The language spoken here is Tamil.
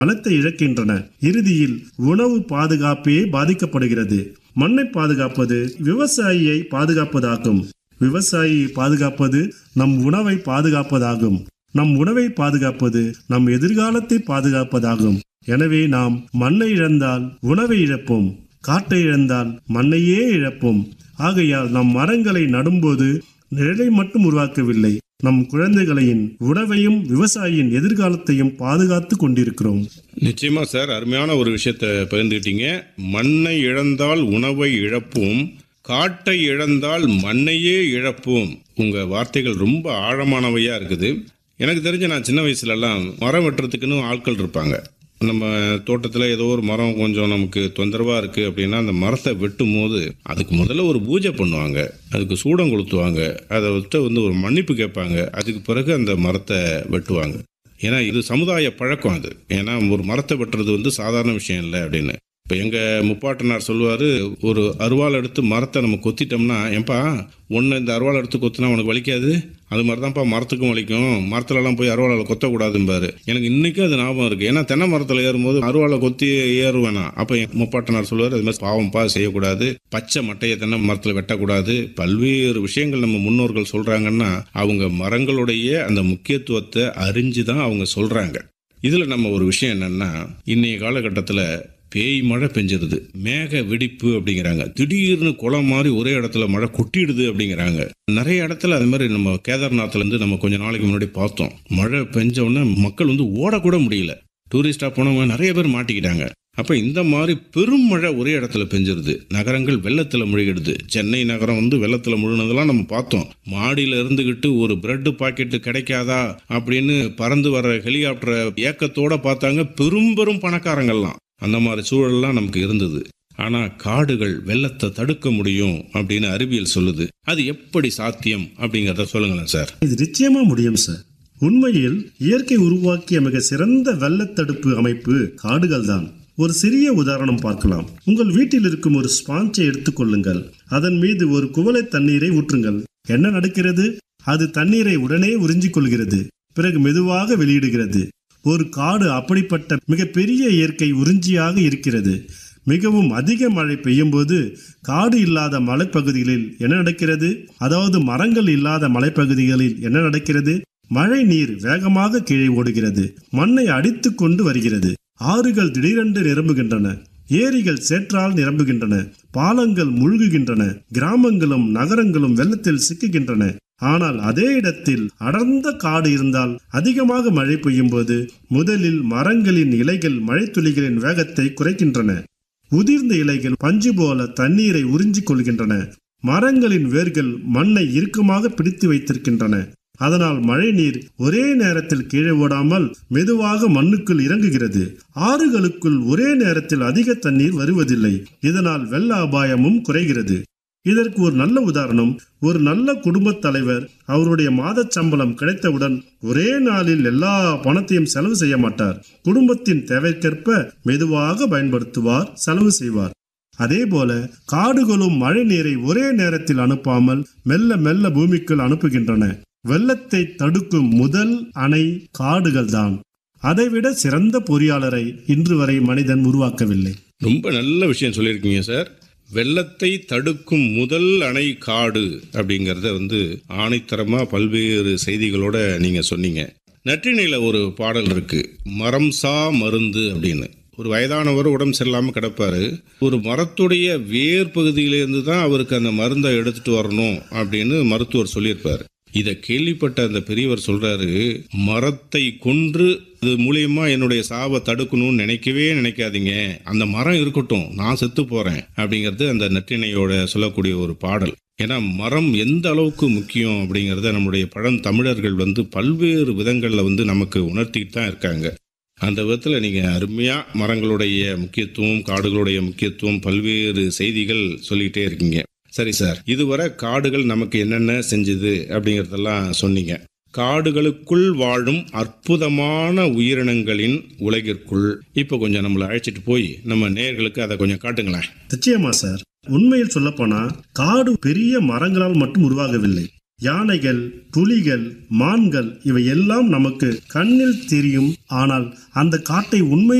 வளத்தை இழக்கின்றன இறுதியில் உணவு பாதுகாப்பே பாதிக்கப்படுகிறது மண்ணை பாதுகாப்பது விவசாயியை பாதுகாப்பதாகும் விவசாயியை பாதுகாப்பது நம் உணவை பாதுகாப்பதாகும் நம் உணவை பாதுகாப்பது நம் எதிர்காலத்தை பாதுகாப்பதாகும் எனவே நாம் மண்ணை இழந்தால் உணவை இழப்போம் காட்டை இழந்தால் மண்ணையே இழப்போம் ஆகையால் நம் மரங்களை நடும்போது நிழலை மட்டும் உருவாக்கவில்லை நம் குழந்தைகளின் உணவையும் விவசாயியின் எதிர்காலத்தையும் பாதுகாத்து கொண்டிருக்கிறோம் நிச்சயமா சார் அருமையான ஒரு விஷயத்தை பகிர்ந்துக்கிட்டீங்க மண்ணை இழந்தால் உணவை இழப்போம் காட்டை இழந்தால் மண்ணையே இழப்போம் உங்க வார்த்தைகள் ரொம்ப ஆழமானவையா இருக்குது எனக்கு தெரிஞ்ச நான் சின்ன வயசுலலாம் மரம் வெட்டுறதுக்குன்னு ஆட்கள் இருப்பாங்க நம்ம தோட்டத்தில் ஏதோ ஒரு மரம் கொஞ்சம் நமக்கு தொந்தரவாக இருக்குது அப்படின்னா அந்த மரத்தை வெட்டும் போது அதுக்கு முதல்ல ஒரு பூஜை பண்ணுவாங்க அதுக்கு சூடம் கொளுத்துவாங்க அதை விட்டு வந்து ஒரு மன்னிப்பு கேட்பாங்க அதுக்கு பிறகு அந்த மரத்தை வெட்டுவாங்க ஏன்னா இது சமுதாய பழக்கம் அது ஏன்னா ஒரு மரத்தை வெட்டுறது வந்து சாதாரண விஷயம் இல்லை அப்படின்னு இப்போ எங்கள் முப்பாட்டனார் சொல்லுவார் ஒரு அருவாள் எடுத்து மரத்தை நம்ம கொத்திட்டோம்னா ஏன்பா ஒன்று இந்த அருவாள் எடுத்து கொத்தினா உனக்கு வலிக்காது அது மாதிரி தான்ப்பா மரத்துக்கும் வலிக்கும் மரத்துலலாம் போய் அருவாளால் கொத்தக்கூடாதும்பாரு எனக்கு இன்றைக்கும் அது ஞாபகம் இருக்குது ஏன்னா தென்னை மரத்தில் ஏறும்போது அருவாளை கொத்தி ஏறுவேனா அப்போ என் முப்பாட்டனார் சொல்லுவார் அது மாதிரி பாவம்ப்பா செய்யக்கூடாது பச்சை மட்டையை தென்னை மரத்தில் வெட்டக்கூடாது பல்வேறு விஷயங்கள் நம்ம முன்னோர்கள் சொல்கிறாங்கன்னா அவங்க மரங்களுடைய அந்த முக்கியத்துவத்தை அறிஞ்சு தான் அவங்க சொல்கிறாங்க இதில் நம்ம ஒரு விஷயம் என்னன்னா இன்னைய காலகட்டத்தில் பேய் மழை பெஞ்சிருது மேக வெடிப்பு அப்படிங்கிறாங்க திடீர்னு குளம் மாதிரி ஒரே இடத்துல மழை கொட்டிடுது அப்படிங்கிறாங்க நிறைய இடத்துல அது மாதிரி நம்ம கேதார்நாத்ல இருந்து நம்ம கொஞ்ச நாளைக்கு முன்னாடி பார்த்தோம் மழை பெஞ்ச உடனே மக்கள் வந்து ஓடக்கூட முடியல டூரிஸ்டா போனவங்க நிறைய பேர் மாட்டிக்கிட்டாங்க அப்ப இந்த மாதிரி பெரும் மழை ஒரே இடத்துல பெஞ்சிருது நகரங்கள் வெள்ளத்துல முழுகிடுது சென்னை நகரம் வந்து வெள்ளத்துல முழுனதெல்லாம் நம்ம பார்த்தோம் மாடியில இருந்துகிட்டு ஒரு பிரெட் பாக்கெட் கிடைக்காதா அப்படின்னு பறந்து வர ஹெலிகாப்டரை ஏக்கத்தோட பார்த்தாங்க பெரும் பெரும் பணக்காரங்கள்லாம் அந்த மாதிரி சூழல்லாம் நமக்கு இருந்தது ஆனா காடுகள் வெள்ளத்தை தடுக்க முடியும் அப்படின்னு அறிவியல் சொல்லுது அது எப்படி சாத்தியம் அப்படிங்கறத சொல்லுங்களேன் சார் இது நிச்சயமா முடியும் சார் உண்மையில் இயற்கை உருவாக்கிய மிக சிறந்த வெள்ளத்தடுப்பு அமைப்பு காடுகள் தான் ஒரு சிறிய உதாரணம் பார்க்கலாம் உங்கள் வீட்டில் இருக்கும் ஒரு ஸ்பாஞ்சை எடுத்துக்கொள்ளுங்கள் அதன் மீது ஒரு குவளை தண்ணீரை ஊற்றுங்கள் என்ன நடக்கிறது அது தண்ணீரை உடனே உறிஞ்சிக் கொள்கிறது பிறகு மெதுவாக வெளியிடுகிறது ஒரு காடு அப்படிப்பட்ட மிகப்பெரிய இயற்கை உறிஞ்சியாக இருக்கிறது மிகவும் அதிக மழை பெய்யும்போது காடு இல்லாத மலைப்பகுதிகளில் என்ன நடக்கிறது அதாவது மரங்கள் இல்லாத மலைப்பகுதிகளில் என்ன நடக்கிறது மழை நீர் வேகமாக கீழே ஓடுகிறது மண்ணை அடித்துக் கொண்டு வருகிறது ஆறுகள் திடீரென்று நிரம்புகின்றன ஏரிகள் சேற்றால் நிரம்புகின்றன பாலங்கள் முழுகுகின்றன கிராமங்களும் நகரங்களும் வெள்ளத்தில் சிக்குகின்றன ஆனால் அதே இடத்தில் அடர்ந்த காடு இருந்தால் அதிகமாக மழை பெய்யும் போது முதலில் மரங்களின் இலைகள் மழைத்துளிகளின் வேகத்தை குறைக்கின்றன உதிர்ந்த இலைகள் பஞ்சு போல தண்ணீரை உறிஞ்சிக் கொள்கின்றன மரங்களின் வேர்கள் மண்ணை இறுக்கமாக பிடித்து வைத்திருக்கின்றன அதனால் மழை நீர் ஒரே நேரத்தில் கீழே ஓடாமல் மெதுவாக மண்ணுக்குள் இறங்குகிறது ஆறுகளுக்குள் ஒரே நேரத்தில் அதிக தண்ணீர் வருவதில்லை இதனால் வெள்ள அபாயமும் குறைகிறது இதற்கு ஒரு நல்ல உதாரணம் ஒரு நல்ல குடும்பத் தலைவர் அவருடைய மாதச் சம்பளம் கிடைத்தவுடன் ஒரே நாளில் எல்லா பணத்தையும் செலவு செய்ய மாட்டார் குடும்பத்தின் தேவைக்கேற்ப மெதுவாக பயன்படுத்துவார் செலவு செய்வார் அதேபோல காடுகளும் மழை நீரை ஒரே நேரத்தில் அனுப்பாமல் மெல்ல மெல்ல பூமிக்குள் அனுப்புகின்றன வெள்ளத்தை தடுக்கும் முதல் அணை காடுகள்தான் அதைவிட சிறந்த பொறியாளரை இன்று வரை மனிதன் உருவாக்கவில்லை ரொம்ப நல்ல விஷயம் சொல்லியிருக்கீங்க சார் வெள்ளத்தை தடுக்கும் முதல் அணை காடு அப்படிங்கிறத வந்து ஆணைத்தரமாக பல்வேறு செய்திகளோட நீங்கள் சொன்னீங்க நற்றிணையில் ஒரு பாடல் இருக்கு மரம் சா மருந்து அப்படின்னு ஒரு வயதானவர் உடம்பு சரியில்லாமல் கிடப்பாரு ஒரு மரத்துடைய வேர் பகுதியிலேருந்து தான் அவருக்கு அந்த மருந்தை எடுத்துட்டு வரணும் அப்படின்னு மருத்துவர் சொல்லியிருப்பார் இதை கேள்விப்பட்ட அந்த பெரியவர் சொல்றாரு மரத்தை கொன்று இது மூலியமா என்னுடைய சாவை தடுக்கணும்னு நினைக்கவே நினைக்காதீங்க அந்த மரம் இருக்கட்டும் நான் செத்து போறேன் அப்படிங்கிறது அந்த நற்றிணையோட சொல்லக்கூடிய ஒரு பாடல் ஏன்னா மரம் எந்த அளவுக்கு முக்கியம் அப்படிங்கிறத நம்முடைய பழம் தமிழர்கள் வந்து பல்வேறு விதங்களில் வந்து நமக்கு உணர்த்திட்டு தான் இருக்காங்க அந்த விதத்தில் நீங்கள் அருமையாக மரங்களுடைய முக்கியத்துவம் காடுகளுடைய முக்கியத்துவம் பல்வேறு செய்திகள் சொல்லிக்கிட்டே இருக்கீங்க சரி சார் இதுவரை காடுகள் நமக்கு என்னென்ன செஞ்சுது அப்படிங்கிறதெல்லாம் சொன்னீங்க காடுகளுக்குள் வாழும் அற்புதமான உயிரினங்களின் உலகிற்குள் இப்போ கொஞ்சம் நம்மளை அழைச்சிட்டு போய் நம்ம நேயர்களுக்கு அதை கொஞ்சம் காட்டுங்களேன் நிச்சயமா சார் உண்மையில் சொல்லப்போனா காடு பெரிய மரங்களால் மட்டும் உருவாகவில்லை யானைகள் புலிகள் மான்கள் இவை எல்லாம் நமக்கு கண்ணில் தெரியும் ஆனால் அந்த காட்டை உண்மை